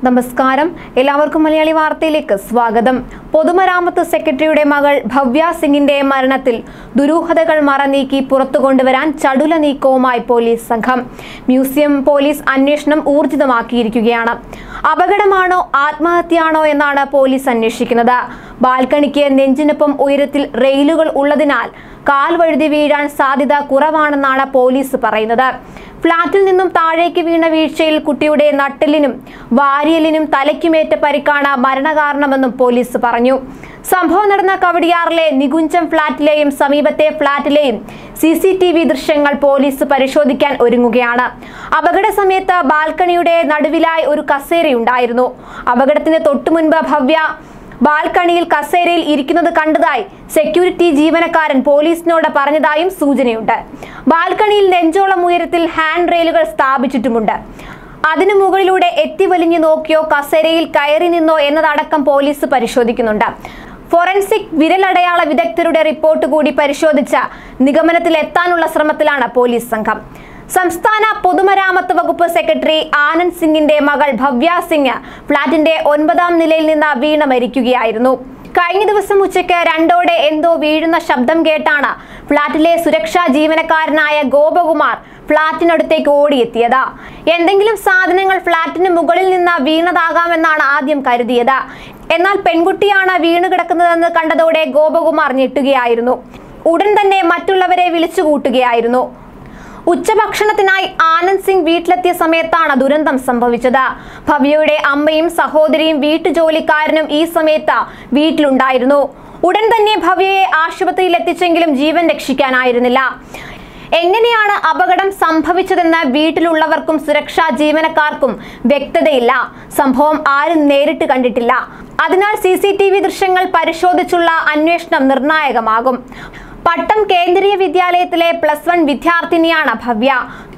നമസ്കാരം എല്ലാവർക്കും മലയാളി വാർത്തയിലേക്ക് സ്വാഗതം പൊതുമരാമത്ത് സെക്രട്ടറിയുടെ മകൾ ഭവ്യ സിംഗിന്റെ മരണത്തിൽ ദുരൂഹതകൾ മറനീക്കി പുറത്തു കൊണ്ടുവരാൻ ചടുല നീക്കവുമായി പോലീസ് സംഘം മ്യൂസിയം പോലീസ് അന്വേഷണം ഊർജിതമാക്കിയിരിക്കുകയാണ് അപകടമാണോ ആത്മഹത്യയാണോ എന്നാണ് പോലീസ് അന്വേഷിക്കുന്നത് ബാൽക്കണിക്ക് നെഞ്ചിനൊപ്പം ഉയരത്തിൽ റെയിലുകൾ ഉള്ളതിനാൽ കാൽ വഴുതി വീഴാൻ സാധ്യത കുറവാണെന്നാണ് പോലീസ് പറയുന്നത് ഫ്ളാറ്റിൽ നിന്നും താഴേക്ക് വീണ വീഴ്ചയിൽ കുട്ടിയുടെ നട്ടെല്ലിനും വാരിയലിനും തലയ്ക്കുമേറ്റ പരിക്കാണ് മരണകാരണമെന്നും പോലീസ് പറഞ്ഞു സംഭവം നടന്ന കവടിയാറിലെ നികുഞ്ചം ഫ്ളാറ്റിലെയും സമീപത്തെ ഫ്ളാറ്റിലെയും സി സി ടി വി ദൃശ്യങ്ങൾ പോലീസ് പരിശോധിക്കാൻ ഒരുങ്ങുകയാണ് അപകട സമയത്ത് ബാൽക്കണിയുടെ നടുവിലായി ഒരു കസേരയുണ്ടായിരുന്നു അപകടത്തിന് തൊട്ടുമുൻപ് ഭവ്യ ബാൽക്കണിയിൽ കസേരയിൽ ഇരിക്കുന്നത് കണ്ടതായി സെക്യൂരിറ്റി ജീവനക്കാരൻ പോലീസിനോട് പറഞ്ഞതായും സൂചനയുണ്ട് ബാൽക്കണിയിൽ നെഞ്ചോളം ഉയരത്തിൽ ഹാൻഡ് റെയിലുകൾ സ്ഥാപിച്ചിട്ടുമുണ്ട് അതിനു മുകളിലൂടെ എത്തിവലിഞ്ഞു നോക്കിയോ കസേരയിൽ കയറി നിന്നോ എന്നതടക്കം പോലീസ് പരിശോധിക്കുന്നുണ്ട് ഫോറൻസിക് വിരലടയാള വിദഗ്ധരുടെ റിപ്പോർട്ട് കൂടി പരിശോധിച്ച നിഗമനത്തിലെത്താനുള്ള ശ്രമത്തിലാണ് പോലീസ് സംഘം സംസ്ഥാന പൊതുമരാമത്ത് വകുപ്പ് സെക്രട്ടറി ആനന്ദ് സിംഗിന്റെ മകൾ ഭവ്യ സിംഗ് ഫ്ളാറ്റിന്റെ ഒൻപതാം നിലയിൽ നിന്ന് വീണ് മരിക്കുകയായിരുന്നു കഴിഞ്ഞ ദിവസം ഉച്ചയ്ക്ക് രണ്ടോടെ എന്തോ വീഴുന്ന ശബ്ദം കേട്ടാണ് ഫ്ളാറ്റിലെ സുരക്ഷാ ജീവനക്കാരനായ ഗോപകുമാർ ഫ്ളാറ്റിനടുത്തേക്ക് ഓടിയെത്തിയത് എന്തെങ്കിലും സാധനങ്ങൾ ഫ്ളാറ്റിന് മുകളിൽ നിന്ന് വീണതാകാമെന്നാണ് ആദ്യം കരുതിയത് എന്നാൽ പെൺകുട്ടിയാണ് വീണു കിടക്കുന്നതെന്ന് കണ്ടതോടെ ഗോപകുമാർ ഞെട്ടുകയായിരുന്നു ഉടൻ തന്നെ മറ്റുള്ളവരെ വിളിച്ചു കൂട്ടുകയായിരുന്നു ഉച്ചഭക്ഷണത്തിനായി ആനന്ദ് സിംഗ് വീട്ടിലെത്തിയ സമയത്താണ് ദുരന്തം സംഭവിച്ചത് ഭവ്യയുടെ അമ്മയും സഹോദരിയും വീട്ടുജോലിക്കാരനും ഈ സമയത്ത് വീട്ടിലുണ്ടായിരുന്നു ഉടൻ തന്നെ ഭവ്യയെ ആശുപത്രിയിൽ എത്തിച്ചെങ്കിലും ജീവൻ രക്ഷിക്കാനായിരുന്നില്ല എങ്ങനെയാണ് അപകടം സംഭവിച്ചതെന്ന് വീട്ടിലുള്ളവർക്കും സുരക്ഷാ ജീവനക്കാർക്കും വ്യക്തതയില്ല സംഭവം ആരും നേരിട്ട് കണ്ടിട്ടില്ല അതിനാൽ സി സി ടി വി ദൃശ്യങ്ങൾ പരിശോധിച്ചുള്ള അന്വേഷണം നിർണായകമാകും പട്ടം കേന്ദ്രീയ വിദ്യാലയത്തിലെ പ്ലസ് വൺ വിദ്യാർത്ഥിനിയാണ് ഭവ്യ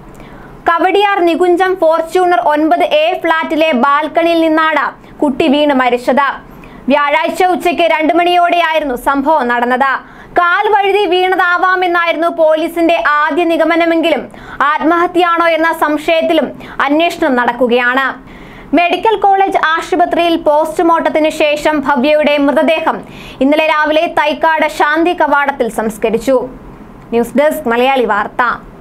കവടിയാർ നികുഞ്ചം ഫോർച്യൂണർ ഒൻപത് എ ഫ്ളാറ്റിലെ ബാൽക്കണിയിൽ നിന്നാണ് കുട്ടി വീണ് മരിച്ചത് വ്യാഴാഴ്ച ഉച്ചയ്ക്ക് രണ്ടു മണിയോടെയായിരുന്നു സംഭവം നടന്നത് കാൽ വഴുതി വീണതാവാമെന്നായിരുന്നു പോലീസിന്റെ ആദ്യ നിഗമനമെങ്കിലും ആത്മഹത്യയാണോ എന്ന സംശയത്തിലും അന്വേഷണം നടക്കുകയാണ് മെഡിക്കൽ കോളേജ് ആശുപത്രിയിൽ പോസ്റ്റ്മോർട്ടത്തിന് ശേഷം ഭവ്യയുടെ മൃതദേഹം ഇന്നലെ രാവിലെ തൈക്കാട് ശാന്തി കവാടത്തിൽ സംസ്കരിച്ചു ന്യൂസ് ഡെസ്ക് മലയാളി വാർത്ത